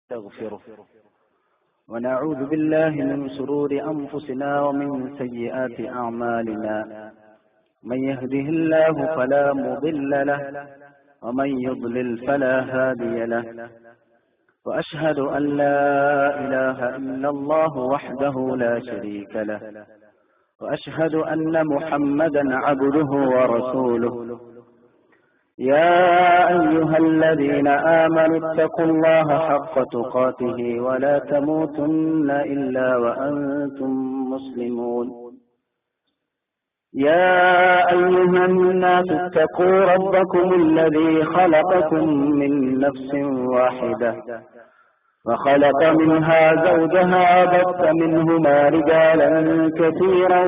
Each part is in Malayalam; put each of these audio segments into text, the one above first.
نستغفره ونعوذ بالله من شرور أنفسنا ومن سيئات أعمالنا من يهده الله فلا مضل له ومن يضلل فلا هادي له وأشهد أن لا إله إلا الله وحده لا شريك له وأشهد أن محمدا عبده ورسوله يا أيها الذين آمنوا اتقوا الله حق تقاته ولا تموتن إلا وأنتم مسلمون يا أيها الناس اتقوا ربكم الذي خلقكم من نفس واحدة وخلق منها زوجها بث منهما رجالا كثيرا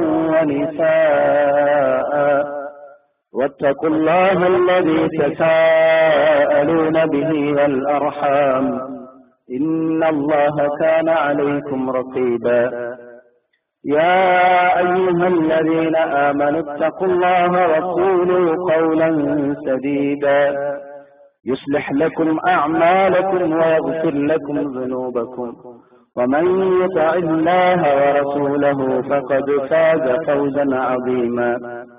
ونساء واتقوا الله الذي تساءلون به والأرحام إن الله كان عليكم رقيبا يا أيها الذين آمنوا اتقوا الله وقولوا قولا سديدا يصلح لكم أعمالكم ويغفر لكم ذنوبكم ومن يطع الله ورسوله فقد فاز فوزا عظيما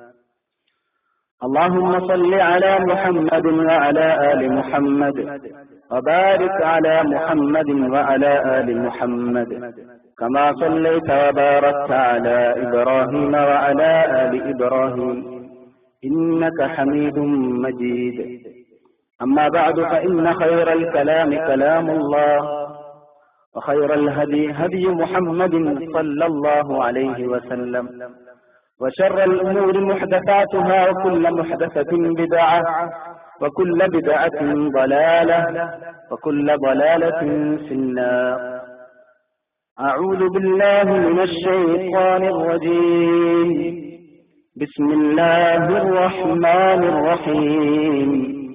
اللهم صل على محمد وعلى آل محمد وبارك على محمد وعلى آل محمد كما صليت وباركت على إبراهيم وعلى آل إبراهيم إنك حميد مجيد أما بعد فإن خير الكلام كلام الله وخير الهدي هدي محمد صلى الله عليه وسلم وشر الأمور محدثاتها وكل محدثة بدعة وكل بدعة ضلالة وكل ضلالة في النار أعوذ بالله من الشيطان الرجيم بسم الله الرحمن الرحيم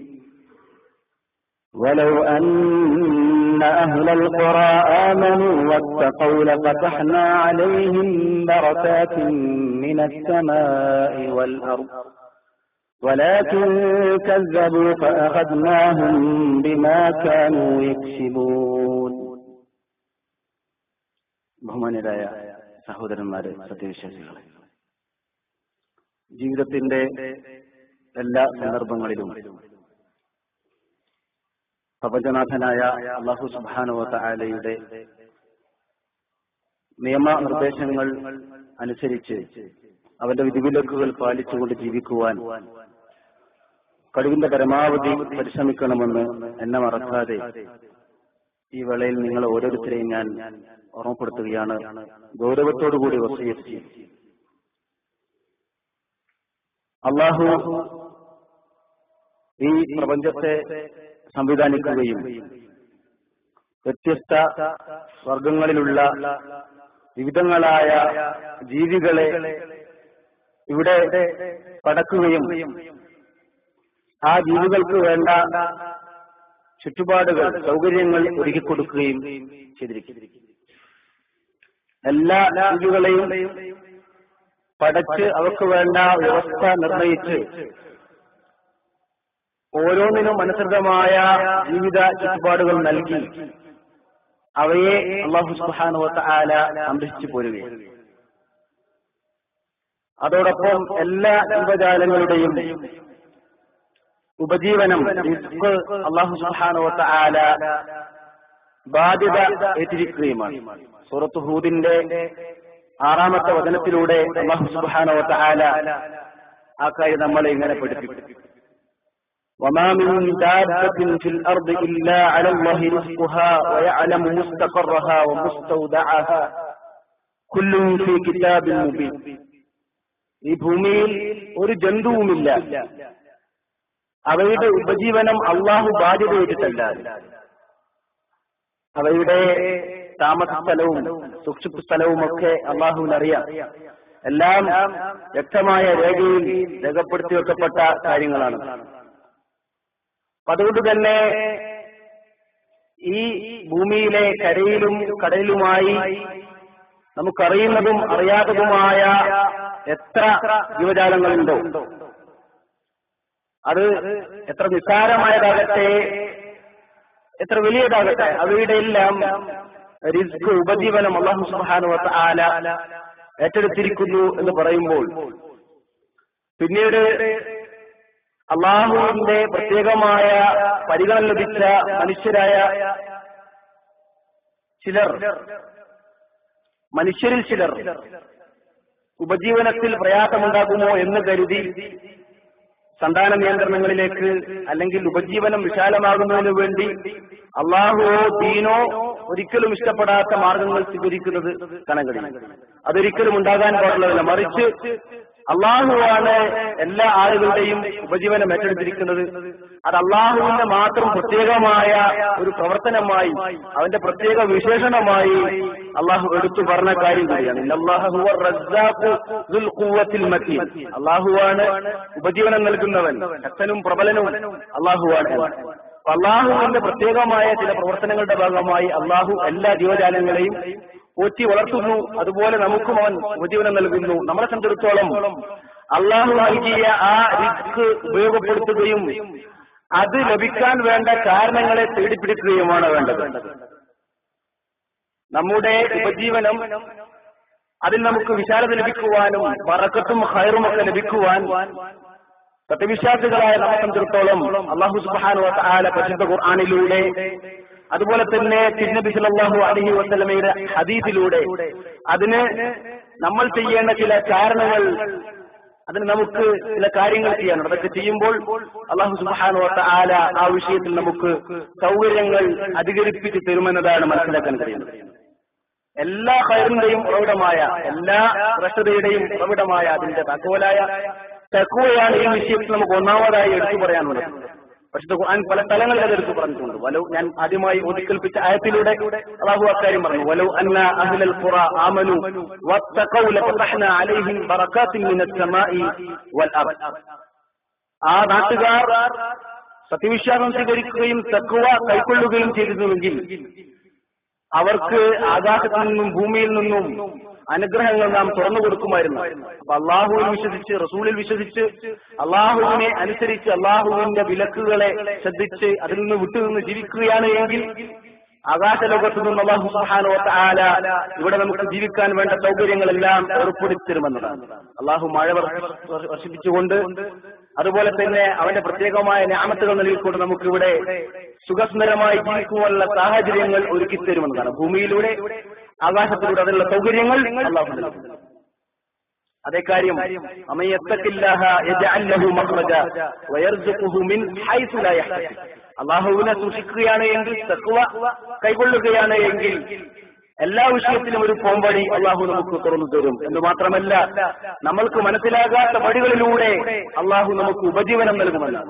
ولو أن أهل القرى آمنوا واتقوا لفتحنا عليهم بركات من السماء والأرض ولكن كذبوا فأخذناهم بما كانوا يكسبون ബഹുമാന്യരായ സഹോദരന്മാരെ സത്യവിശ്വാസികളെ ജീവിതത്തിന്റെ എല്ലാ സന്ദർഭങ്ങളിലും പ്രപഞ്ചനാഥനായ അള്ളാഹു സുബാനുവത്ത ആലയുടെ നിയമനിർദ്ദേശങ്ങൾ അനുസരിച്ച് അവന്റെ വിധിവിലക്കുകൾ പാലിച്ചുകൊണ്ട് ജീവിക്കുവാൻ കഴിവിന്റെ പരമാവധി പരിശ്രമിക്കണമെന്ന് എന്നെ മറക്കാതെ ഈ വേളയിൽ നിങ്ങൾ ഓരോരുത്തരെയും ഞാൻ ഓർമ്മപ്പെടുത്തുകയാണ് ഗൗരവത്തോടുകൂടി വസീയത്ത് അള്ളാഹു ഈ പ്രപഞ്ചത്തെ സംവിധാനിക്കുകയും വ്യത്യസ്ത വർഗങ്ങളിലുള്ള വിവിധങ്ങളായ ജീവികളെ ഇവിടെ പടക്കുകയും ആ ജീവികൾക്ക് വേണ്ട ചുറ്റുപാടുകൾ സൗകര്യങ്ങൾ ഒരുക്കി കൊടുക്കുകയും ചെയ്തിരിക്കും എല്ലാ ജീവികളെയും പടച്ച് അവർക്ക് വേണ്ട വ്യവസ്ഥ നിർണയിച്ച് ഓരോന്നിനും അനുസൃതമായ ജീവിത ചുറ്റുപാടുകൾ നൽകി അവയെ അള്ളാഹു സുബാനുവത്ത ആല സംരക്ഷിച്ചു പോരുകയാണ് അതോടൊപ്പം എല്ലാ ജീവജാലങ്ങളുടെയും ഉപജീവനം അള്ളാഹു സുബാനുവത്ത ആല ബാധ്യത ഏറ്റിരിക്കുകയുമാണ് സൂറത്ത് ഹൂദിന്റെ ആറാമത്തെ വചനത്തിലൂടെ അള്ളാഹു സുബാനുവത്ത ആല ആ കാര്യം നമ്മളെ ഇങ്ങനെ പഠിപ്പിക്കും وما من دابة في الأرض إلا على الله رزقها ويعلم مستقرها ومستودعها كل في كتاب مبين ഈ ഭൂമിയിൽ ഒരു ജന്തുവുമില്ല അവയുടെ ഉപജീവനം അള്ളാഹു ബാധ്യതയേറ്റിട്ടല്ല അവയുടെ താമസ സ്ഥലവും സൂക്ഷിപ്പ് സ്ഥലവും ഒക്കെ അള്ളാഹുവിനറിയാം എല്ലാം വ്യക്തമായ രേഖയിൽ രേഖപ്പെടുത്തി വെക്കപ്പെട്ട കാര്യങ്ങളാണ് അതുകൊണ്ട് തന്നെ ഈ ഭൂമിയിലെ കരയിലും കടലിലുമായി നമുക്കറിയുന്നതും അറിയാത്തതുമായ എത്ര ജീവജാലങ്ങളുണ്ടോ അത് എത്ര നിസ്സാരമായതാകട്ടെ എത്ര വലിയതാകട്ടെ അവയുടെ എല്ലാം റിസ്ക് ഉപജീവനം അള്ളാഹു സുബാനുവത്ത ആല ഏറ്റെടുത്തിരിക്കുന്നു എന്ന് പറയുമ്പോൾ പിന്നീട് അള്ളാഹുവിന്റെ പ്രത്യേകമായ പരിഗണന ലഭിച്ച മനുഷ്യരായ ചിലർ മനുഷ്യരിൽ ചിലർ ഉപജീവനത്തിൽ പ്രയാസമുണ്ടാകുമോ എന്ന് കരുതി സന്താന നിയന്ത്രണങ്ങളിലേക്ക് അല്ലെങ്കിൽ ഉപജീവനം വിശാലമാകുന്നതിനു വേണ്ടി അള്ളാഹുവോ ദീനോ ഒരിക്കലും ഇഷ്ടപ്പെടാത്ത മാർഗങ്ങൾ സ്വീകരിക്കുന്നത് കാണാൻ കഴിയും അതൊരിക്കലും ഉണ്ടാകാൻ പാടുള്ളതല്ല മറിച്ച് അള്ളാഹുവാണ് എല്ലാ ആളുകളുടെയും ഉപജീവനം ഏറ്റെടുത്തിരിക്കുന്നത് അത് അള്ളാഹുവിന്റെ മാത്രം പ്രത്യേകമായ ഒരു പ്രവർത്തനമായി അവന്റെ പ്രത്യേക വിശേഷണമായി അള്ളാഹു എടുത്തു പറഞ്ഞ കാര്യം കൂടിയാണ് അള്ളാഹുവാണ് ഉപജീവനം നൽകുന്നവൻ ശക്തനും പ്രബലനും അള്ളാഹുവാണ് അപ്പൊ അള്ളാഹുവിന്റെ പ്രത്യേകമായ ചില പ്രവർത്തനങ്ങളുടെ ഭാഗമായി അള്ളാഹു എല്ലാ ജീവജാലങ്ങളെയും പോറ്റി വളർത്തുന്നു അതുപോലെ നമുക്കും അവൻ ഉപജീവനം നൽകുന്നു നമ്മളെ സംബന്ധിച്ചിടത്തോളം അള്ളാഹു നൽകിയ ആ റിസ്ക് ഉപയോഗപ്പെടുത്തുകയും അത് ലഭിക്കാൻ വേണ്ട കാരണങ്ങളെ തേടിപ്പിടിക്കുകയുമാണ് വേണ്ടത് നമ്മുടെ ഉപജീവനം അതിൽ നമുക്ക് വിശാലത ലഭിക്കുവാനും വറക്കത്തും ഹയറും ഒക്കെ ലഭിക്കുവാൻ സത്യവിശ്വാസികളായ നമ്മെ സംബന്ധിച്ചിടത്തോളം അള്ളാഹു സുബാനു ആല പരിശുദ്ധ ഖുർആാനിലൂടെ അതുപോലെ തന്നെ തിരുനബി സല്ലല്ലാഹു അലൈഹി വസല്ലമയുടെ ഹദീസിലൂടെ അതിന് നമ്മൾ ചെയ്യേണ്ട ചില കാരണങ്ങൾ അതിന് നമുക്ക് ചില കാര്യങ്ങൾ ചെയ്യാനുണ്ട് അതൊക്കെ ചെയ്യുമ്പോൾ അള്ളാഹു സുബാനു ആല ആ വിഷയത്തിൽ നമുക്ക് സൗകര്യങ്ങൾ അധികരിപ്പിച്ച് തരുമെന്നതാണ് മനസ്സിലാക്കാൻ കഴിയുന്നത് എല്ലാ ഹൈറിന്റെയും ഉറവിടമായ എല്ലാ ശ്രേഷ്ഠതയുടെയും ഉറവിടമായ അതിന്റെ തക്കോലായ തക്കുവയാണ് ഈ വിഷയത്തിൽ നമുക്ക് ഒന്നാമതായി എടുത്തു പറയാനുള്ളത് പക്ഷെ ഖുർആൻ പല സ്ഥലങ്ങളിൽ അത് എടുത്തു പറഞ്ഞിട്ടുണ്ട് വലു ഞാൻ ആദ്യമായി ഒതുക്കൽപ്പിച്ച ആയത്തിലൂടെ അള്ളാഹു അക്കാര്യം പറഞ്ഞു വലു അന്ന അഹ്ലൽ ഖുറ ആമനു വത്തഖൗ ലഫതഹ്ന അലൈഹിം ബറകാത്തിൻ മിനസ് സമാഇ വൽ അർദ് ആ നാട്ടുകാർ സത്യവിശ്വാസം സ്വീകരിക്കുകയും തക്കുവ കൈക്കൊള്ളുകയും ചെയ്തിരുന്നുവെങ്കിൽ അവർക്ക് ആകാശത്തിൽ നിന്നും ഭൂമിയിൽ നിന്നും അനുഗ്രഹങ്ങൾ നാം തുറന്നു കൊടുക്കുമായിരുന്നു അപ്പൊ അള്ളാഹുവിൽ വിശ്വസിച്ച് റസൂലിൽ വിശ്വസിച്ച് അള്ളാഹുവിനെ അനുസരിച്ച് അള്ളാഹുവിന്റെ വിലക്കുകളെ ശ്രദ്ധിച്ച് അതിൽ നിന്ന് വിട്ടുനിന്ന് ജീവിക്കുകയാണ് എങ്കിൽ ആകാശ ലോകത്തു നിന്ന് അള്ളാഹു സുഹാനോ ആല ഇവിടെ നമുക്ക് ജീവിക്കാൻ വേണ്ട സൗകര്യങ്ങളെല്ലാം ഏർപ്പെടുത്തിരുമെന്നതാണ് അള്ളാഹു മഴ വർഷിപ്പിച്ചുകൊണ്ട് അതുപോലെ തന്നെ അവന്റെ പ്രത്യേകമായ ഞാമത്തുകൾ നൽകിക്കൊണ്ട് നമുക്ക് ഇവിടെ സുഖസുന്ദരമായി ജീവിക്കുവാനുള്ള സാഹചര്യങ്ങൾ ഒരുക്കി തരുമെന്നതാണ് ഭൂമിയിലൂടെ ആകാശത്തിലൂടെ അതിനുള്ള സൗകര്യങ്ങൾ അള്ളാഹു നൽകും അതേ കാര്യം അള്ളാഹുവിനെ സൂക്ഷിക്കുകയാണ് എങ്കിൽ തക്കുവ കൈകൊള്ളുകയാണ് എങ്കിൽ എല്ലാ വിഷയത്തിലും ഒരു പോംവഴി അള്ളാഹു നമുക്ക് തുറന്നു തരും എന്ന് മാത്രമല്ല നമ്മൾക്ക് മനസ്സിലാകാത്ത വഴികളിലൂടെ അള്ളാഹു നമുക്ക് ഉപജീവനം നൽകുമെന്നാണ്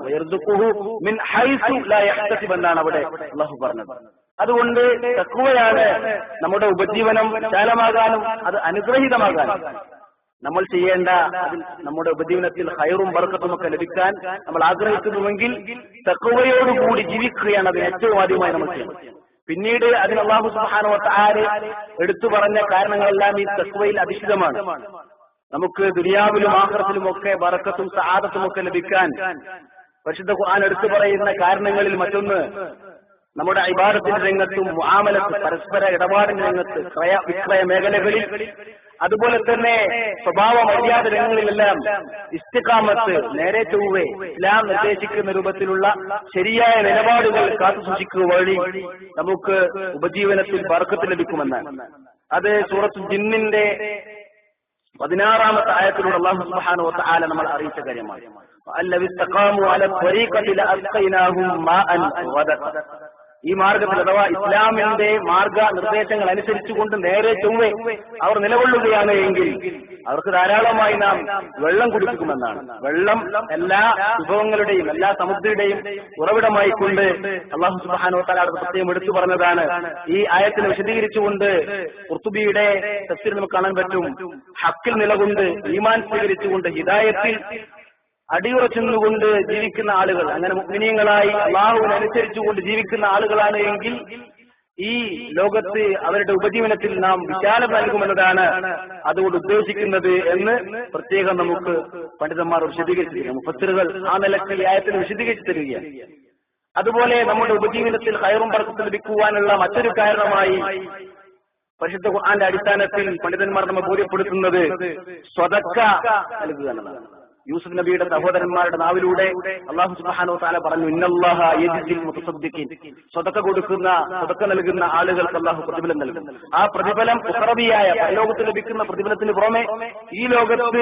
എന്നാണ് അവിടെ അള്ളാഹു പറഞ്ഞത് അതുകൊണ്ട് തക്കുവയാണ് നമ്മുടെ ഉപജീവനം വിശാലമാകാനും അത് അനുഗ്രഹീതമാകാനും നമ്മൾ ചെയ്യേണ്ട അതിൽ നമ്മുടെ ഉപജീവനത്തിൽ ഹൈറും ബർക്കത്തും ഒക്കെ ലഭിക്കാൻ നമ്മൾ ആഗ്രഹിക്കുന്നുവെങ്കിൽ തക്കുവയോടുകൂടി ജീവിക്കുകയാണ് അതിന് ഏറ്റവും ആദ്യമായി നമ്മൾ ചെയ്യുന്നത് പിന്നീട് അതിന് അള്ളാഹു സുബാനോ ആര് എടുത്തു പറഞ്ഞ കാരണങ്ങളെല്ലാം ഈ തക്വയിൽ അധിഷ്ഠിതമാണ് നമുക്ക് ദുനിയാവിലും ആഹ്റത്തിലും ഒക്കെ ബറക്കത്തും സഹാദത്തും ഒക്കെ ലഭിക്കാൻ പരിശുദ്ധ ഖുർആൻ എടുത്തു പറയുന്ന കാരണങ്ങളിൽ മറ്റൊന്ന് നമ്മുടെ ഇബാദത്തിന്റെ രംഗത്തും മുആമലത്ത് പരസ്പര ഇടപാടിന്റെ രംഗത്ത് ക്രയ വിക്രയ മേഖലകളിൽ അതുപോലെ തന്നെ സ്വഭാവ മര്യാദ രംഗങ്ങളിലെല്ലാം ഇസ്തിക്കാമത്ത് നേരെ ചൊവ്വേ ഇസ്ലാം നിർദ്ദേശിക്കുന്ന രൂപത്തിലുള്ള ശരിയായ നിലപാടുകൾ കാത്തുസൂക്ഷിക്കുക വഴി നമുക്ക് ഉപജീവനത്തിൽ ബർക്കത്ത് ലഭിക്കുമെന്നാണ് അത് സൂറത്ത് ജിന്നിന്റെ പതിനാറാമത്തെ ആയത്തിലൂടെ അള്ളാഹു സുബ്ഹാനഹു വ തആല നമ്മൾ അറിയിച്ച കാര്യമാണ് അല്ലവി ഇസ്തഖാമു അല ത്വരീഖത്തി ലഅസ്ഖൈനാഹും മാഅൻ ഗദഖ ഈ മാർഗത്തിൽ അഥവാ ഇസ്ലാമിന്റെ മാർഗ നിർദ്ദേശങ്ങൾ അനുസരിച്ചുകൊണ്ട് നേരെ ചൊവ്വെ അവർ നിലകൊള്ളുകയാണ് എങ്കിൽ അവർക്ക് ധാരാളമായി നാം വെള്ളം കുടിപ്പിക്കുമെന്നാണ് വെള്ളം എല്ലാ വിഭവങ്ങളുടെയും എല്ലാ സമുദ്രയുടെയും ഉറവിടമായി കൊണ്ട് അള്ളാഹു സുബാനോ തലാട് പ്രത്യേകം എടുത്തു പറഞ്ഞതാണ് ഈ ആയത്തിനെ വിശദീകരിച്ചുകൊണ്ട് കുർത്തുബിയുടെ തഫ്സീർ നമുക്ക് കാണാൻ പറ്റും ഹക്കിൽ നിലകൊണ്ട് ഈമാൻ സ്വീകരിച്ചുകൊണ്ട് ഹിദായത്തിൽ അടിയുറച്ചുകൊണ്ട് ജീവിക്കുന്ന ആളുകൾ അങ്ങനെ മുഗ്നീയങ്ങളായി അള്ളാഹുവിനനുസരിച്ചുകൊണ്ട് ജീവിക്കുന്ന ആളുകളാണ് എങ്കിൽ ഈ ലോകത്ത് അവരുടെ ഉപജീവനത്തിൽ നാം വിശാലത നൽകുമെന്നതാണ് അതുകൊണ്ട് ഉദ്ദേശിക്കുന്നത് എന്ന് പ്രത്യേകം നമുക്ക് പണ്ഡിതന്മാർ വിശദീകരിച്ചിരിക്കുന്നു മുഫത്തിറുകൾ ആ നിലക്ക് ഈ ആയത്തിന് വിശദീകരിച്ചു തരികയാണ് അതുപോലെ നമ്മുടെ ഉപജീവനത്തിൽ കയറും പറക്കത്ത് ലഭിക്കുവാനുള്ള മറ്റൊരു കാരണമായി പരിശുദ്ധ ഖുർആന്റെ അടിസ്ഥാനത്തിൽ പണ്ഡിതന്മാർ നമ്മെ ബോധ്യപ്പെടുത്തുന്നത് സ്വതക്ക നൽകുക എന്നതാണ് യൂസുഫ് നബിയുടെ സഹോദരന്മാരുടെ നാവിലൂടെ അള്ളാഹു സുബ്ഹാനഹു വ തആല പറഞ്ഞു ഇന്നല്ലാഹ യജിൽ മുതസദ്ദിഖീൻ സ്വതക്ക കൊടുക്കുന്ന സ്വതക്ക നൽകുന്ന ആളുകൾക്ക് അള്ളാഹു പ്രതിഫലം നൽകും ആ പ്രതിഫലം ഉത്തറവിയായ പരലോകത്ത് ലഭിക്കുന്ന പ്രതിഫലത്തിന് പുറമെ ഈ ലോകത്ത്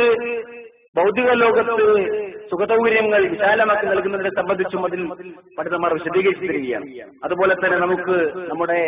ഭൗതിക ലോകത്ത് സുഖസൗകര്യങ്ങൾ വിശാലമാക്കി നൽകുന്നതിനെ സംബന്ധിച്ചും അതിൽ പണ്ഡിതന്മാർ വിശദീകരിച്ചു തരികയാണ് അതുപോലെ തന്നെ നമുക്ക് നമ്മുടെ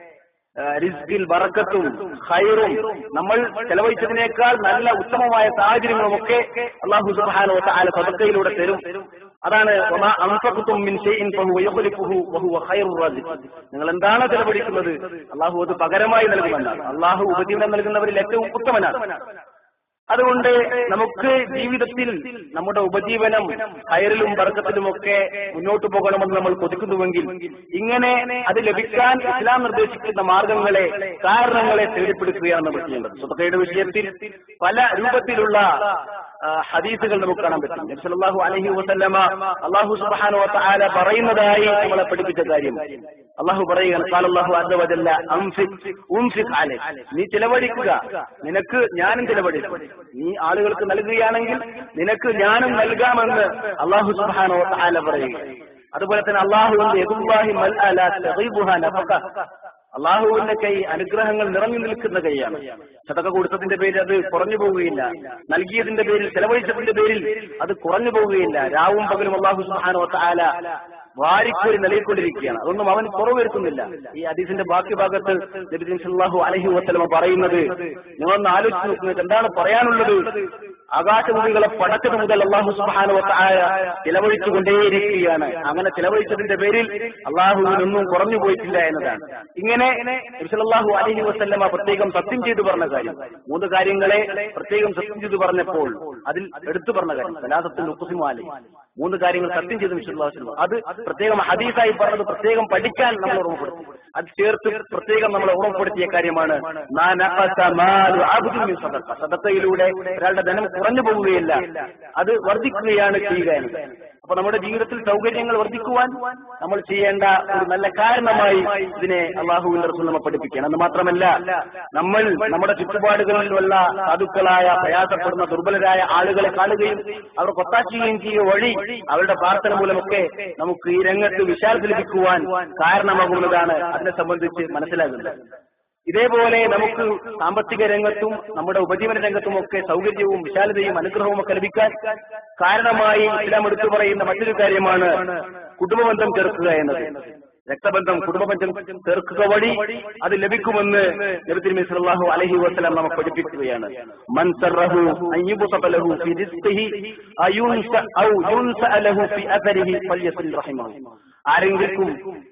ആ, റിസ്കിൽ ബറക്കത്തും ഹൈറും നമ്മൾ ചെലവഴിച്ചതിനേക്കാൾ നല്ല ഉത്തമമായ സാഹചര്യങ്ങളും ഒക്കെ അള്ളാഹു സുബ്ഹാനഹു വ തആല സദഖയിലൂടെ തരും അതാണ് വമാ അൻഫഖ്തും മിൻ ഷൈഇൻ ഫഹുവ യഖ്ലിഫുഹു വഹുവ ഖൈറുർ റാസിഖീൻ നിങ്ങൾ എന്താണ് ചെലവഴിക്കുന്നത് അള്ളാഹു അത് പകരമായി നൽകുമെന്നാണ് അള്ളാഹു ഉപജീവനം നൽകുന്നവരിൽ ഏറ്റവും ഉത്തമനാണ് അതുകൊണ്ട് നമുക്ക് ജീവിതത്തിൽ നമ്മുടെ ഉപജീവനം ഹയറിലും ബർക്കത്തിലുമൊക്കെ മുന്നോട്ട് പോകണമെന്ന് നമ്മൾ കൊതിക്കുന്നുവെങ്കിൽ ഇങ്ങനെ അത് ലഭിക്കാൻ ഇസ്ലാം നിർദ്ദേശിക്കുന്ന മാർഗങ്ങളെ കാരണങ്ങളെ തേടിപ്പിടിക്കുകയാണ് നമ്മൾ ചെയ്യേണ്ടത് സ്വതക്കയുടെ വിഷയത്തിൽ പല രൂപത്തിലുള്ള ആ, ഹദീസുകൾ നമുക്ക് കാണാൻ പറ്റും നബി സല്ലല്ലാഹു അലൈഹി വസല്ലമ അല്ലാഹു സുബ്ഹാനഹു വ തആല പറയുന്നതായി നമ്മളെ പഠിപ്പിച്ച കാര്യം അള്ളാഹു പറയുകയാണ് ഖാലല്ലാഹു അസ്സ വജല്ല അംഫിക് ഉംഫിക് അലൈഹി നീ ചിലവഴിക്കുക നിനക്ക് ഞാനും ചിലവഴിക്കും നീ ആളുകൾക്ക് നൽകുകയാണെങ്കിൽ നിനക്ക് ഞാനും നൽകാമെന്ന് അള്ളാഹു സുബ്ഹാനഹു വ തആല പറയുക അതുപോലെ തന്നെ അള്ളാഹുവിന്റെ യദുല്ലാഹി മൽഅല തഗീബുഹാ നഫഖ അള്ളാഹുവിന്റെ കൈ അനുഗ്രഹങ്ങൾ നിറഞ്ഞു നിൽക്കുന്ന കൈയാണ് ചതക കൊടുത്തതിന്റെ പേരിൽ അത് കുറഞ്ഞു പോവുകയില്ല നൽകിയതിന്റെ പേരിൽ ചെലവഴിച്ചതിന്റെ പേരിൽ അത് കുറഞ്ഞു പോവുകയില്ല രാവും പകലും അള്ളാഹു സുബ്ഹാനഹു വ തആല വാരിക്കോരി നിലയിക്കൊണ്ടിരിക്കുകയാണ് അതൊന്നും അവൻ കുറവ് വരുത്തുന്നില്ല ഈ ഹദീസിന്റെ ബാക്കി ഭാഗത്ത് നബി സല്ലല്ലാഹു അലൈഹി വസല്ലമ പറയുന്നത് നിങ്ങളൊന്ന് ആലോചിച്ച് നോക്കുന്നത് എന്താണ് പറയാനുള്ളത് ആകാശഭൂമികളെ പടച്ചത് മുതൽ അള്ളാഹു സുബ്ഹാനഹു വ തആല ചിലവഴിച്ചു കൊണ്ടേയിരിക്കുകയാണ് അങ്ങനെ ചിലവഴിച്ചതിന്റെ പേരിൽ അള്ളാഹുവിനൊന്നും കുറഞ്ഞു പോയിട്ടില്ല എന്നതാണ് ഇങ്ങനെ നബി സല്ലല്ലാഹു അലൈഹി വസല്ലമ പ്രത്യേകം സത്യം ചെയ്തു പറഞ്ഞ കാര്യം മൂന്ന് കാര്യങ്ങളെ പ്രത്യേകം സത്യം ചെയ്തു പറഞ്ഞപ്പോൾ അതിൽ എടുത്തു പറഞ്ഞ കാര്യം സലാസത്തിൽ നുക്കുസിമാലി മൂന്ന് കാര്യങ്ങൾ സത്യം ചെയ്തു വിശ്വസിച്ചു അത് പ്രത്യേകം ഹദീസായി പറഞ്ഞത് പ്രത്യേകം പഠിക്കാൻ നമ്മൾ ഓർമ്മപ്പെടുത്തി അത് ചേർത്ത് പ്രത്യേകം നമ്മളെ ഓർമ്മപ്പെടുത്തിയ കാര്യമാണ് നാ നഖസ മാലു അബ്ദിൻ മിൻ സദഖ. സദഖയിലൂടെ ഒരാളുടെ ധനം കുറഞ്ഞു പോവുകയില്ല അത് വർദ്ധിക്കുകയാണ് ചെയ്യുക എന്നത് അപ്പൊ നമ്മുടെ ജീവിതത്തിൽ സൗകര്യങ്ങൾ വർദ്ധിക്കുവാൻ നമ്മൾ ചെയ്യേണ്ട ഒരു നല്ല കാരണമായി ഇതിനെ അള്ളാഹുവിന്റെ റസൂൽ നമ്മെ പഠിപ്പിക്കുകയാണ് എന്ന് മാത്രമല്ല നമ്മൾ നമ്മുടെ ചുറ്റുപാടുകളിലുള്ള സാധുക്കളായ പ്രയാസപ്പെടുന്ന ദുർബലരായ ആളുകളെ കാണുകയും അവർ കൊത്താക്കുകയും ചെയ്യുക വഴി അവരുടെ പ്രാർത്ഥന മൂലമൊക്കെ നമുക്ക് ഈ രംഗത്ത് വിശാലത ലഭിക്കുവാൻ കാരണമാകുന്നതാണ് അതിനെ സംബന്ധിച്ച് മനസ്സിലാകുന്നത് ഇതേപോലെ നമുക്ക് സാമ്പത്തിക രംഗത്തും നമ്മുടെ ഉപജീവന രംഗത്തും ഒക്കെ സൗകര്യവും വിശാലതയും അനുഗ്രഹവും ഒക്കെ ലഭിക്കാൻ കാരണമായി ഇസ്ലാം എടുത്തു പറയുന്ന മറ്റൊരു കാര്യമാണ് കുടുംബബന്ധം ചേർക്കുക എന്നത് രക്തബന്ധം കുടുംബബന്ധം ചേർക്കുക വഴി അത് ലഭിക്കുമെന്ന് നബി തിരുമേനി സല്ലല്ലാഹു അലൈഹി വസല്ലം നമ്മെ പഠിപ്പിക്കുകയാണ് മൻ സറഹു അൻ യുബ്സത ലഹു ഫി റിസ്ഖിഹി അയുൻസ ഔ യുൻസ ലഹു ഫി അഥരിഹി ഫല്യസിൽ റഹിമഹു ആരെങ്കിലും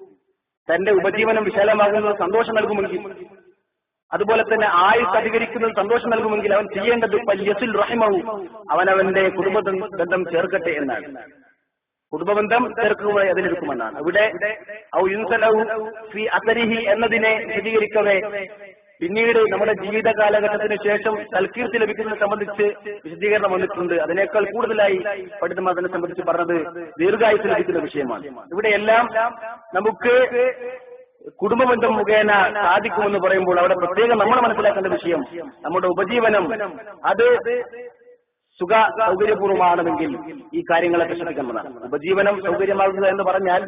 തന്റെ ഉപജീവനം വിശാലമാകുന്നത് സന്തോഷം നൽകുമെങ്കിൽ അതുപോലെ തന്നെ ആയുസ് അധികരിക്കുന്നത് സന്തോഷം നൽകുമെങ്കിൽ അവൻ ചെയ്യേണ്ടത് പല്യസിൽ റഹിമവും അവനവന്റെ കുടുംബ ബന്ധം ചേർക്കട്ടെ എന്നാണ് കുടുംബബന്ധം ചേർക്കുവായി അതിലെടുക്കുമെന്നാണ് ഇവിടെ ഔ യുൻസലഹു ഫി അസരിഹി എന്നതിനെ വിശദീകരിക്കവേ പിന്നീട് നമ്മുടെ ജീവിത കാലഘട്ടത്തിന് ശേഷം തൽക്കീർത്തി ലഭിക്കുന്നതിനെ സംബന്ധിച്ച് വിശദീകരണം വന്നിട്ടുണ്ട് അതിനേക്കാൾ കൂടുതലായി പണ്ഡിതന്മാർ അതിനെ സംബന്ധിച്ച് പറഞ്ഞത് ദീർഘായുസ് ലഭിക്കുന്ന വിഷയമാണ് ഇവിടെയെല്ലാം നമുക്ക് കുടുംബബന്ധം മുഖേന സാധിക്കുമെന്ന് പറയുമ്പോൾ അവിടെ പ്രത്യേകം നമ്മൾ മനസ്സിലാക്കേണ്ട വിഷയം നമ്മുടെ ഉപജീവനം അത് സുഖ സൗകര്യപൂർവ്വമാണെങ്കിൽ ഈ കാര്യങ്ങളൊക്കെ ശ്രദ്ധിക്കേണ്ടതാണ് ഉപജീവനം സൗകര്യമാകുക എന്ന് പറഞ്ഞാൽ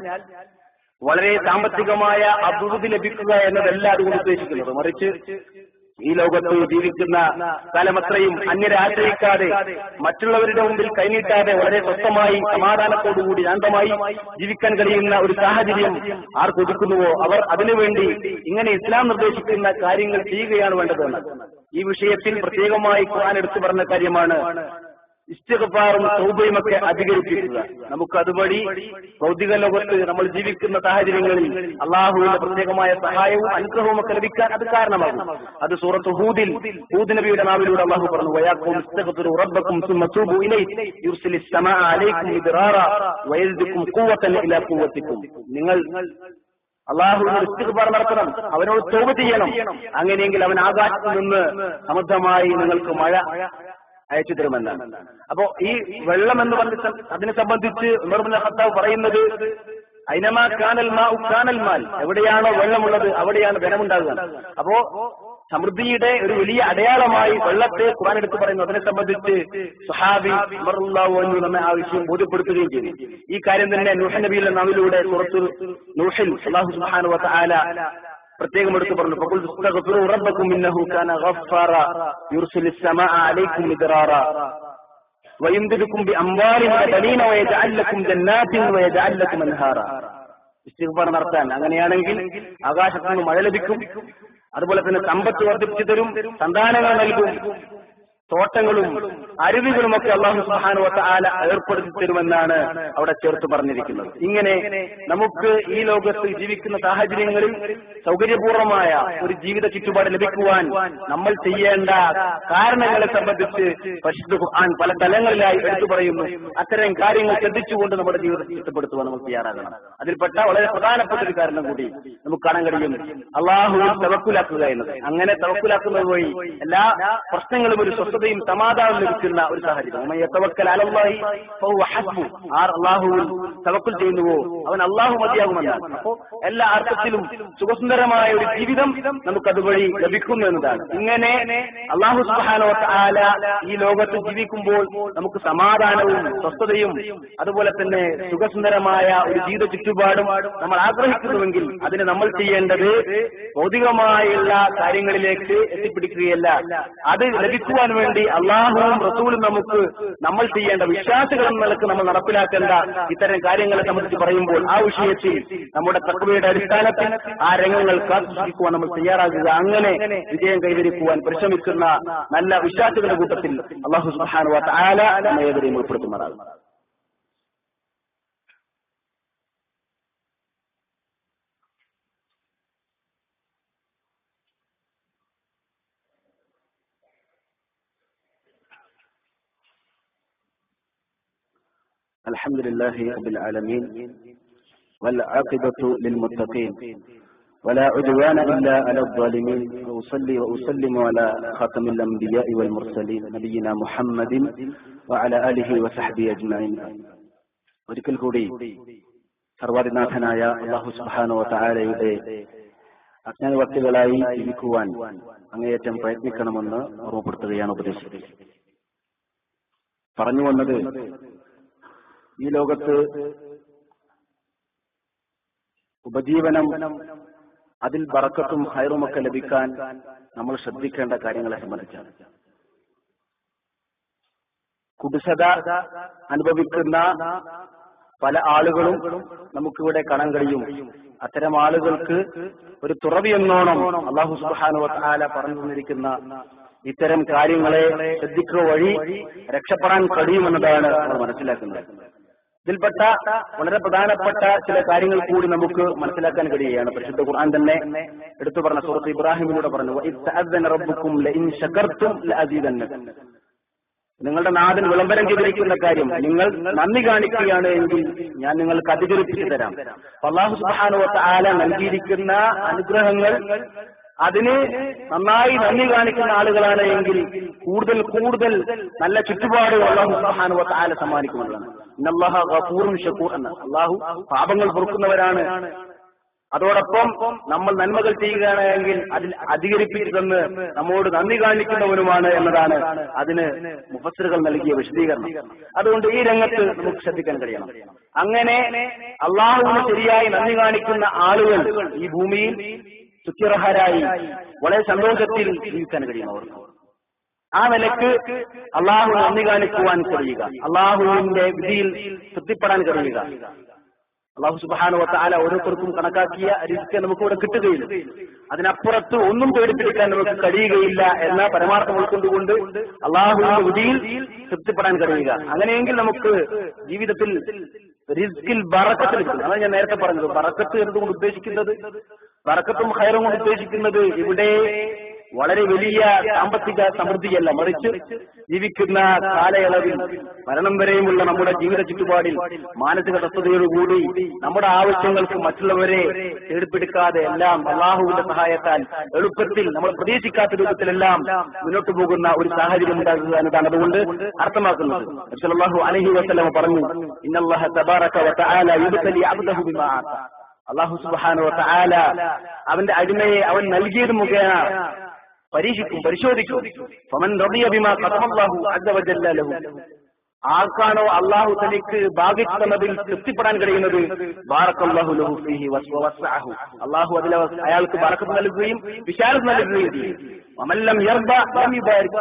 വളരെ സാമ്പത്തികമായ അഭിവൃദ്ധി ലഭിക്കുക എന്നതല്ല അതുകൊണ്ട് ഉദ്ദേശിക്കുന്നത് മറിച്ച് ഈ ലോകത്ത് ജീവിക്കുന്ന കാലമത്രയും അന്യരെ ആശ്രയിക്കാതെ മറ്റുള്ളവരുടെ മുമ്പിൽ കൈനീട്ടാതെ വളരെ സ്വസ്ഥമായി സമാധാനത്തോടുകൂടി ശാന്തമായി ജീവിക്കാൻ കഴിയുന്ന ഒരു സാഹചര്യം ആർ കൊതിക്കുന്നുവോ അവർ അതിനുവേണ്ടി ഇങ്ങനെ ഇസ്ലാം നിർദ്ദേശിക്കുന്ന കാര്യങ്ങൾ ചെയ്യുകയാണ് വേണ്ടതെന്ന് ഈ വിഷയത്തിൽ പ്രത്യേകമായി ഖുർആൻ എടുത്തു പറഞ്ഞ കാര്യമാണ് ഇസ്തിഗ്ഫാറും തൗബയും ഒക്കെ അധികരിപ്പിക്കുക നമുക്ക് അതുവഴി ഭൗതിക ലോകത്ത് നമ്മൾ ജീവിക്കുന്ന സാഹചര്യങ്ങളിൽ അള്ളാഹുവിന്റെ പ്രത്യേകമായ സഹായവും അനുഗ്രഹവും ഒക്കെ ലഭിക്കാൻ അത് കാരണമാകും അത് സൂറത്ത് ഹൂദിൽ ഹൂദ് നബിയുടെ നാവിലൂടെ അള്ളാഹു പറഞ്ഞു വയാക്കും ഇസ്തഗ്ഫിറു റബ്ബക്കും സുമ്മ തൂബു ഇലൈഹി യുർസിലിസ് സമാഅ അലൈക്കും ഇദ്റാറ വയസ്ദിക്കും ഖുവ്വത്തൻ ഇലാ ഖുവ്വത്തിക്കും നിങ്ങൾ അള്ളാഹുവിനോട് ഇസ്തിഗ്ഫാർ നടത്തണം അവനോട് തോപ ചെയ്യണം അങ്ങനെയെങ്കിൽ അവൻ ആകാശത്ത് നിന്ന് സമൃദ്ധമായി നിങ്ങൾക്ക് മഴ അയച്ചു തരുമെന്നാണ് അപ്പോ ഈ വെള്ളം എന്ന് പറഞ്ഞ അതിനെ സംബന്ധിച്ച് ഉമർ ബിൻ ഖത്താബ് പറയുന്നത് അയിനമാ കാനൽ മാ കാനൽ മാൽ എവിടെയാണോ വെള്ളമുള്ളത് അവിടെയാണ് ധനമുണ്ടാകുക അപ്പോ സമൃദ്ധിയുടെ ഒരു വലിയ അടയാളമായി വെള്ളത്തെ ഖുർആൻ എടുത്ത് പറയുന്നു അതിനെ സംബന്ധിച്ച് സുഹാബി ഉമറുല്ലാഹു അൻഹു നമ്മെ ആ വിഷയം ബോധ്യപ്പെടുത്തുകയും ചെയ്തു ഈ കാര്യം തന്നെ നൂഹ നബിയുടെ നാവിലൂടെ പുറത്തു നൂഹിൽ അല്ലാഹു സുബ്ഹാനഹു വ തആല പ്രത്യേകം എടുത്തു പറഞ്ഞു ഫഖുൽ തസ്തഗ്ഫിറു റബ്ബക്കും ഇന്നഹു കാന ഗഫാറ യുർസിലിസ് സമാഅ അലൈക്കും മിദ്റാറ ويمددكم بأموال وبنين ويجعل لكم جنات ويجعل لكم أنهارا ഇസ്തിഗ്ഫാർ നടത്താൻ അങ്ങനെയാണെങ്കിൽ ആകാശത്ത് നിന്ന് മഴ ലഭിക്കും അതുപോലെ തന്നെ സമ്പത്ത് വർദ്ധിപ്പിച്ചു തരും സന്താനങ്ങൾ നൽകും തോട്ടങ്ങളും അരുവികളും ഒക്കെ അള്ളാഹു സുഹാനുവത്ത ആല ഏർപ്പെടുത്തി തരുമെന്നാണ് അവിടെ ചേർത്ത് പറഞ്ഞിരിക്കുന്നത് ഇങ്ങനെ നമുക്ക് ഈ ലോകത്ത് ജീവിക്കുന്ന സാഹചര്യങ്ങളിൽ സൗകര്യപൂർണമായ ഒരു ജീവിത ചുറ്റുപാട് ലഭിക്കുവാൻ നമ്മൾ ചെയ്യേണ്ട കാരണങ്ങളെ സംബന്ധിച്ച് പരിശുദ്ധ ഖുർആൻ പല തലങ്ങളിലായി എടുത്തു പറയുന്നു അത്തരം കാര്യങ്ങൾ ശ്രദ്ധിച്ചുകൊണ്ട് നമ്മുടെ ജീവിതത്തെ ചിട്ടപ്പെടുത്തുവാൻ നമ്മൾ തയ്യാറാകണം അതിൽപ്പെട്ട വളരെ പ്രധാനപ്പെട്ട ഒരു കാരണം കൂടി നമുക്ക് കാണാൻ കഴിയും അള്ളാഹുവിൽ തവക്കുലാക്കുക എന്നത് അങ്ങനെ തവക്കുലാക്കുന്നത് വഴി എല്ലാ പ്രശ്നങ്ങളും ഒരു സ്വസ്ഥതയും സമാധാനവും ലഭിക്കുന്ന ഒരു സാഹചര്യം ഉമ്മ യതവക്കൽ അലല്ലാഹി ഫഹുവ ഹസ്ബു. ആർ അള്ളാഹുവിൽ തവക്കുൽ ചെയ്യുന്നുവോ അവൻ അള്ളാഹു മതിയാകുമെന്നാണ് അപ്പോ എല്ലാ അർത്ഥത്തിലും സുഖസുന്ദരമായ ഒരു ജീവിതം നമുക്ക് അതുവഴി ലഭിക്കുന്നു എന്നതാണ് ഇങ്ങനെ അള്ളാഹു സുബ്ഹാനഹു വ തആല ഈ ലോകത്ത് ജീവിക്കുമ്പോൾ നമുക്ക് സമാധാനവും സ്വസ്ഥതയും അതുപോലെ തന്നെ സുഖസുന്ദരമായ ഒരു ജീവിത ചുറ്റുപാടും നമ്മൾ ആഗ്രഹിക്കുന്നുവെങ്കിൽ അതിന് നമ്മൾ ചെയ്യേണ്ടത് ഭൗതികമായുള്ള കാര്യങ്ങളിലേക്ക് എത്തിപ്പിടിക്കുകയല്ല അത് ലഭിക്കുവാൻ വേണ്ടി അള്ളാഹുവും റസൂലും നമുക്ക് നമ്മൾ ചെയ്യേണ്ട വിശ്വാസികൾ എന്ന നിലക്ക് നമ്മൾ നടപ്പിലാക്കേണ്ട ഇത്തരം കാര്യങ്ങളെ സംബന്ധിച്ച് പറയുമ്പോൾ ആ വിഷയത്തിൽ നമ്മുടെ തത്വയുടെ അടിസ്ഥാനത്തിൽ ആ രംഗങ്ങൾ കാത്തുസൂക്ഷിക്കുവാൻ നമ്മൾ തയ്യാറാകുക അങ്ങനെ വിജയം കൈവരിക്കുവാൻ പരിശ്രമിക്കുന്ന നല്ല വിശ്വാസികളുടെ കൂട്ടത്തിൽ അള്ളാഹു സുബ്ഹാനഹു വ തആല നമ്മെ ഏവരെയും ഉൾപ്പെടുത്തുമാറാകും الحمد لله رب العالمين والعاقبة للمتقين ولا عدوان إلا على الظالمين وأصلي وأسلم على خاتم الأنبياء والمرسلين نبينا محمد وعلى آله وصحبه أجمعين ഒരിക്കൽ കൂടി സർവാധിനാഥനായ അള്ളാഹു സുബാനോ താരയുടെ അജ്ഞാനവർത്തികളായി ജീവിക്കുവാൻ അങ്ങേയറ്റം പ്രയത്നിക്കണമെന്ന് ഓർമ്മപ്പെടുത്തുകയാണ് ഉപദേശിച്ചത് പറഞ്ഞു വന്നത് ഈ ലോകത്ത് ഉപജീവനം അതിൽ ബറക്കത്തും ഹൈറുമൊക്കെ ലഭിക്കാൻ നമ്മൾ ശ്രദ്ധിക്കേണ്ട കാര്യങ്ങളെ സംബന്ധിച്ചാണ് കുടിസത അനുഭവിക്കുന്ന പല ആളുകളും നമുക്കിവിടെ കാണാൻ കഴിയും അത്തരം ആളുകൾക്ക് ഒരു തുറവി എന്നോണം അള്ളാഹു സുബാനു ആല പറഞ്ഞു തന്നിരിക്കുന്ന ഇത്തരം കാര്യങ്ങളെ ശ്രദ്ധിക്കുക വഴി രക്ഷപ്പെടാൻ കഴിയുമെന്നതാണ് നമ്മൾ മനസ്സിലാക്കുന്നത് ഇതിൽപ്പെട്ട വളരെ പ്രധാനപ്പെട്ട ചില കാര്യങ്ങൾ കൂടി നമുക്ക് മനസ്സിലാക്കാൻ കഴിയുകയാണ് പരിശുദ്ധ ഖുർആൻ തന്നെ എടുത്തു പറഞ്ഞ സുഹൃത്ത് ഇബ്രാഹിമിലൂടെ പറഞ്ഞു "വഇദ് തഅദ്ദന റബ്ബുക്കും ലഇൻ ശകർത്തും ലഅസീദന്നക്കും." നിങ്ങളുടെ നാഥൻ വിളംബരം ചെയ്തിരിക്കുന്ന കാര്യം നിങ്ങൾ നന്ദി കാണിക്കുകയാണ് എങ്കിൽ ഞാൻ നിങ്ങൾക്ക് അധികരിപ്പിച്ചു തരാം അള്ളാഹു സുബാനുവത്ത ആല നൽകിയിരിക്കുന്ന അനുഗ്രഹങ്ങൾ അതിന് നന്നായി നന്ദി കാണിക്കുന്ന ആളുകളാണ് എങ്കിൽ കൂടുതൽ കൂടുതൽ നല്ല ചുറ്റുപാടുകൾ അള്ളാഹു സുബാനുവത്ത ആല സമ്മാനിക്കുന്നതാണ് ഇന്നല്ലാഹ ഗഫൂറും ഷക്കൂർ എന്ന് അള്ളാഹു പാപങ്ങൾ പൊറുക്കുന്നവരാണ് അതോടൊപ്പം നമ്മൾ നന്മകൾ ചെയ്യുകയാണ് എങ്കിൽ അതിൽ അധികരിപ്പിച്ചു തന്ന് നമ്മോട് നന്ദി കാണിക്കുന്നവനുമാണ് എന്നതാണ് അതിന് മുഫസറുകൾ നൽകിയ വിശദീകരണം അതുകൊണ്ട് ഈ രംഗത്ത് നമുക്ക് ശ്രദ്ധിക്കാൻ കഴിയണം അങ്ങനെ അള്ളാഹുവിന് ശരിയായി നന്ദി കാണിക്കുന്ന ആളുകൾ ഈ ഭൂമിയിൽ സുഖ്യർഹരായി വളരെ സന്തോഷത്തിൽ ജീവിക്കാൻ കഴിയണം അവർക്ക് ആ നിലക്ക് അള്ളാഹു നന്ദി കാണിക്കുവാൻ കഴിയുക അള്ളാഹുവിന്റെ വിധിയിൽ തൃപ്തിപ്പെടാൻ കഴിയുക അള്ളാഹു സുബാനുവത്ത ആല ഓരോരുത്തർക്കും കണക്കാക്കിയ റിസ്ക് നമുക്ക് ഇവിടെ കിട്ടുകയില്ല അതിനപ്പുറത്ത് ഒന്നും പേടിപ്പിടിക്കാൻ നമുക്ക് കഴിയുകയില്ല എന്ന പരമാർത്ഥം ഉൾക്കൊണ്ടുകൊണ്ട് അള്ളാഹുവിന്റെ വിധിയിൽ തൃപ്തിപ്പെടാൻ കഴിയുക അങ്ങനെയെങ്കിൽ നമുക്ക് ജീവിതത്തിൽ റിസ്കിൽ ബറക്കത്ത് ലഭിക്കും അതാണ് ഞാൻ നേരത്തെ പറഞ്ഞത് ബറക്കത്ത് എന്നതുകൊണ്ട് ഉദ്ദേശിക്കുന്നത് ബറക്കത്തും ഹൈറും കൊണ്ട് ഉദ്ദേശിക്കുന്നത് ഇവിടെ വളരെ വലിയ സാമ്പത്തിക സമൃദ്ധിയല്ല മറിച്ച് ജീവിക്കുന്ന കാലയളവിൽ മരണം വരെയുമുള്ള നമ്മുടെ ജീവിത ചുറ്റുപാടിൽ മാനസിക തത്വതയോടുകൂടി നമ്മുടെ ആവശ്യങ്ങൾക്ക് മറ്റുള്ളവരെ തേടിപ്പിടിക്കാതെ എല്ലാം അള്ളാഹുവിന്റെ സഹായത്താൽ എളുപ്പത്തിൽ നമ്മൾ പ്രതീക്ഷിക്കാത്ത രൂപത്തിലെല്ലാം മുന്നോട്ട് പോകുന്ന ഒരു സാഹചര്യം ഉണ്ടാകുക എന്നതാണ് അതുകൊണ്ട് അർത്ഥമാക്കുന്നത് സല്ലല്ലാഹു അലൈഹി വസല്ലം പറഞ്ഞു ഇന്നല്ലാഹ തബാറക വ തആല യുബ്തലി അബ്ദഹു ബിമാ ആത അള്ളാഹു സുബ്ഹാനഹു വ തആല അവന്റെ അടിമയെ അവൻ നൽകിയത് മുഖേന പരീക്ഷിക്കും പരിശോധിക്കും ഫമൻ റളിയ ബിമാ ഖതമല്ലാഹു അസ്സ വജല്ല ലഹു ആർക്കാണോ അള്ളാഹു തനിക്ക് ഭാഗിച്ചു തന്നതിൽ തൃപ്തിപ്പെടാൻ കഴിയുന്നത് ബാറക്കല്ലാഹു ലഹു ഫീഹി വസ്വ വസ്അഹു അള്ളാഹു അതിൽ അവ- അയാൾക്ക് ബറക്കത്ത് നൽകുകയും വിശാലത നൽകുകയും ചെയ്യും വമല്ലം യർദ ലം യുബാരിക്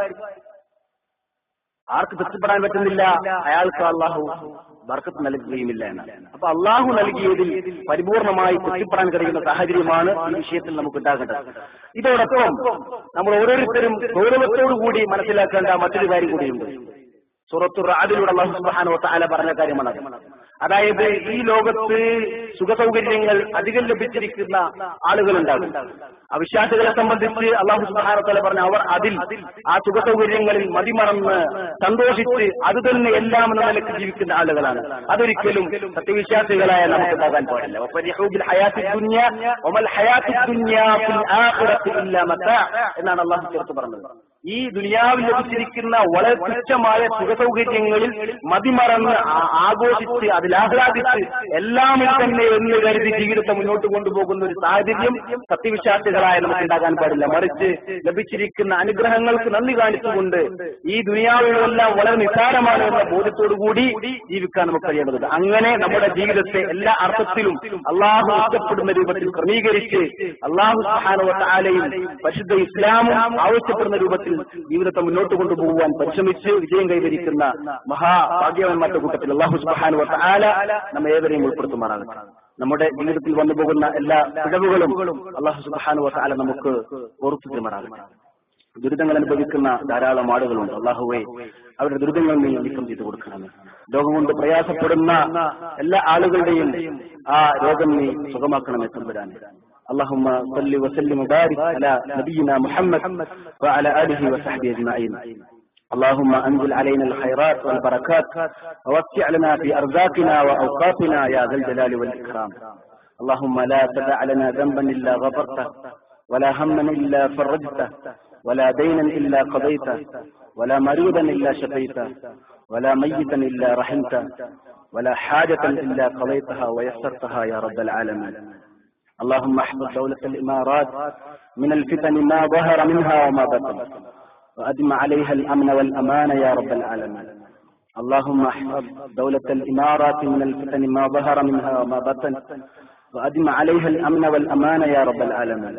ആർക്ക് തൃപ്തിപ്പെടാൻ പറ്റുന്നില്ല അയാൾക്ക് അള്ളാഹു ബർക്കത്ത് നൽകുകയുമില്ല എന്നാണ് അപ്പൊ അള്ളാഹു നൽകിയതിൽ പരിപൂർണമായി തൃപ്തിപ്പെടാൻ കഴിയുന്ന സാഹചര്യമാണ് ഈ വിഷയത്തിൽ നമുക്ക് ഉണ്ടാകേണ്ടത് ഇതോടൊപ്പം നമ്മൾ ഓരോരുത്തരും ഗൗരവത്തോടു കൂടി മനസ്സിലാക്കേണ്ട മറ്റൊരു കാര്യം കൂടിയുണ്ട് സൂറത്തു റാദിലൂടെ അള്ളാഹു സുബ്ഹാനഹു വ തആല പറഞ്ഞ കാര്യമാണ് അത്. അതായത് ഈ ലോകത്ത് സുഖസൗകര്യങ്ങൾ അധികം ലഭിച്ചിരിക്കുന്ന ആളുകളുണ്ടാകും അവിശ്വാസികളെ സംബന്ധിച്ച് അള്ളാഹു സുബ്ഹാനഹു വ തആല പറഞ്ഞ അവർ അതിൽ ആ സുഖസൗകര്യങ്ങളിൽ മതിമറന്ന് സന്തോഷിച്ച് അത് തന്നെ എല്ലാം എന്ന നിലക്ക് ജീവിക്കുന്ന ആളുകളാണ് അതൊരിക്കലും സത്യവിശ്വാസികളായ നമുക്ക് ഉണ്ടാകാൻ പാടില്ല വഫരിഹൂ ബിൽ ഹയാത്തി ദുനിയ വമൽ ഹയാത്തി ദുനിയ ഫിൽ ആഖിറത്തി ഇല്ലാ മതാ എന്നാണ് അള്ളാഹു ചേർത്ത് പറഞ്ഞത് ഈ ദുനിയാവിൽ ലഭിച്ചിരിക്കുന്ന വളരെ തുച്ഛമായ സുഖസൗകര്യങ്ങളിൽ മതിമറന്ന് ആ- ആഘോഷിച്ച് അതിൽ ആഹ്ലാദിച്ച് എല്ലാമിൽ തന്നെ എന്ന് കരുതി ജീവിതത്തെ മുന്നോട്ട് കൊണ്ടുപോകുന്ന ഒരു സാഹചര്യം സത്യവിശ്വാസികളായ നമുക്ക് ഉണ്ടാകാൻ പാടില്ല മറിച്ച് ലഭിച്ചിരിക്കുന്ന അനുഗ്രഹങ്ങൾക്ക് നന്ദി കാണിച്ചുകൊണ്ട് ഈ ദുനിയാവിലെല്ലാം വളരെ നിസ്സാരമാണ് എന്ന ബോധ്യത്തോടുകൂടി ജീവിക്കാൻ നമുക്ക് കഴിയേണ്ടതുണ്ട് അങ്ങനെ നമ്മുടെ ജീവിതത്തെ എല്ലാ അർത്ഥത്തിലും അള്ളാഹു ഇഷ്ടപ്പെടുന്ന രൂപത്തിൽ ക്രമീകരിച്ച് അള്ളാഹു സുഹാനുവത്താലയും പരിശുദ്ധ ഇസ്ലാമും ആവശ്യപ്പെടുന്ന രൂപത്തിൽ ജീവിതത്തെ മുന്നോട്ട് കൊണ്ടുപോകുവാൻ പരിശ്രമിച്ച് വിജയം കൈവരിക്കുന്ന മഹാഭാഗ്യവന്മാരുടെ കൂട്ടത്തിൽ അള്ളാഹു സുഹാനുവത്താല നമ്മെ ഏവരെയും ഉൾപ്പെടുത്തുമാറാകട്ടെ നമ്മുടെ ജീവിതത്തിൽ വന്നു പോകുന്ന എല്ലാ പിഴവുകളും അള്ളാഹു സുബാനുവത്താല നമുക്ക് ഓർത്തു തരുമാറാകട്ടെ ദുരിതങ്ങൾ അനുഭവിക്കുന്ന ധാരാളം ആളുകളുണ്ട് അള്ളാഹുവെ അവരുടെ ദുരിതങ്ങൾ നീ നീക്കം ചെയ്തു കൊടുക്കണമേ രോഗം കൊണ്ട് പ്രയാസപ്പെടുന്ന എല്ലാ ആളുകളുടെയും ആ രോഗം നീ സുഖമാക്കണമേ തമ്പുരാൻ اللهم صل وسلم وبارك على نبينا محمد وعلى اله وصحبه اجمعين اللهم انزل علينا الخيرات والبركات ووسع لنا في ارزاقنا واوقاتنا يا ذا الجلال والاكرام اللهم لا تدع لنا ذنبا الا غفرته ولا هما الا فرجته ولا دينا إلا قضيته ولا مريضا إلا شفيته ولا ميتا إلا رحمته ولا حاجة إلا قضيتها ويسرتها يا رب العالمين اللهم احفظ دولة الإمارات من الفتن ما ظهر منها وما بطن وأدم عليها الأمن والأمان يا رب العالمين اللهم احفظ دولة الإمارات من الفتن ما ظهر منها وما بطن وأدم عليها الأمن والأمان يا رب العالمين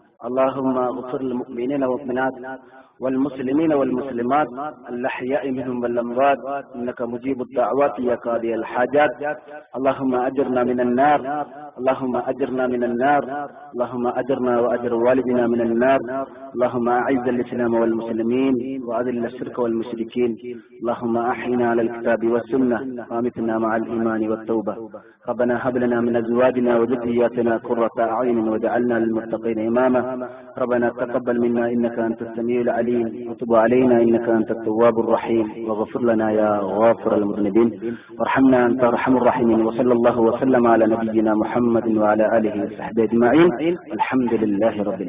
اللهم اغفر للمؤمنين والمؤمنات والمسلمين والمسلمات الأحياء منهم والأموات إنك مجيب الدعوات يا قاضي الحاجات اللهم أجرنا من النار اللهم أجرنا من النار اللهم أجرنا وأجر والدنا من النار اللهم أعز الإسلام والمسلمين وأذل الشرك والمشركين اللهم أحينا على الكتاب والسنة وأمتنا مع الإيمان والتوبة ربنا هب لنا من أزواجنا وذرياتنا قرة أعين واجعلنا للمتقين إماما ربنا تقبل منا إنك أنت السميع العليم وتب علينا إنك أنت التواب الرحيم واغفر لنا يا غافر المذنبين وارحمنا أنت أرحم الراحمين وصلى الله وسلم على نبينا محمد وعلى آله وصحبه أجمعين الحمد لله رب العالمين